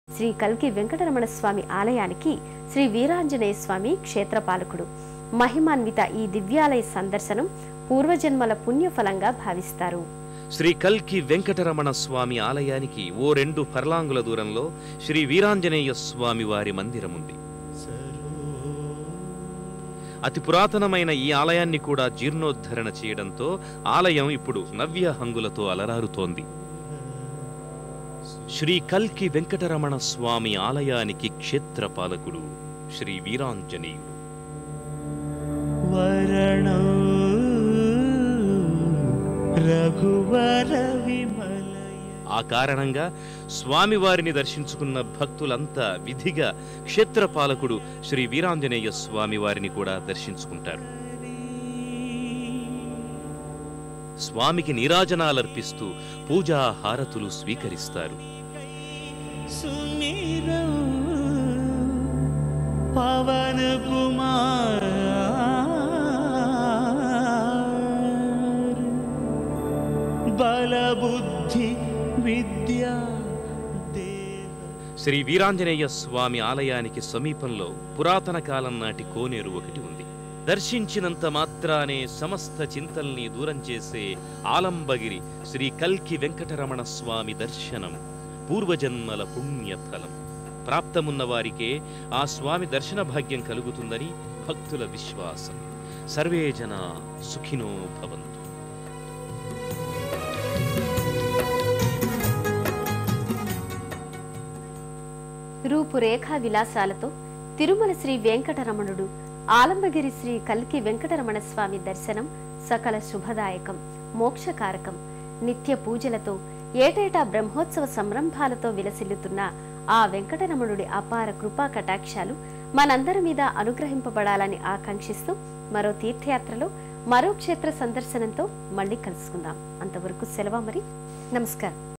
శ్రీ కల్కి వెంకటరమణ స్వామి ఆలయానికి శ్రీ వీరాంజనేయ స్వామి క్షేత్రపాలకుడు మహిమాన్విత ఈ దివ్యాలయ సందర్శనం పూర్వజన్మల పుణ్యఫలంగా భావిస్తారు శ్రీ కల్కి వెంకటరమణ స్వామి ఆలయానికి ఓ రెండు ఫర్లాంగుల దూరంలో శ్రీ వీరాంజనేయ స్వామి వారి మందిరముంది అతి పురాతనమైన ఈ ఆలయాన్ని కూడా జీర్ణోద్ధరణ చేయడంతో ఆలయం ఇప్పుడు నవ్య హంగులతో అలరారుతోంది శ్రీ కల్కి వెంకటరమణ స్వామి ఆలయానికి క్షేత్రపాలకుడు శ్రీ వీరాంజనేయుడు వరణం రఘువర విమలయ ఆ కారణంగా స్వామివారిని దర్శించుకున్న భక్తులంతా విధిగా క్షేత్రపాలకుడు శ్రీ వీరాంజనేయ స్వామి వారిని కూడా దర్శించుకుంటారు స్వామికి నీరాజనాలర్పిస్తూ పూజా హారతులు స్వీకరిస్తారు సుమిరం పవన కుమార్ బలబుద్ధి విద్యా దేహ శ్రీ వీరాంజనేయ స్వామి ఆలయానికి సమీపంలో పురాతన కాలం నాటి కోనేరు ఒకటి ఉంది దర్శించినంత మాత్రానే సమస్త చింతల్ని దూరం చేసే ఆలంబగిరి శ్రీ కల్కి వెంకటరమణ స్వామి దర్శనం పూర్వజన్మల పుణ్యఫలం ప్రాప్తమున్న వారికే ఆ స్వామి దర్శన భాగ్యం కలుగుతుందని భక్తుల విశ్వాసం సర్వే జన సుఖినో భవంతు రూపురేఖా విలాసాలతో తిరుమల శ్రీ వెంకటరమణుడు ఆలంబగిరి శ్రీ కల్కి వెంకటరమణ స్వామి దర్శనం సకల శుభదాయకం మోక్షకారకం నిత్య పూజలతో ఏటేటా బ్రహ్మోత్సవ సంరంభాలతో విలసిల్లుతున్న ఆ వెంకటరమణుడి అపార కృపా కటాక్షాలు మనందరి మీద అనుగ్రహింపబడాలని ఆకాంక్షిస్తూ మరో తీర్థయాత్రలో మరో క్షేత్ర సందర్శనంతో మళ్ళీ కలుసుకుందాం అంతవరకు సెలవు మరి నమస్కారం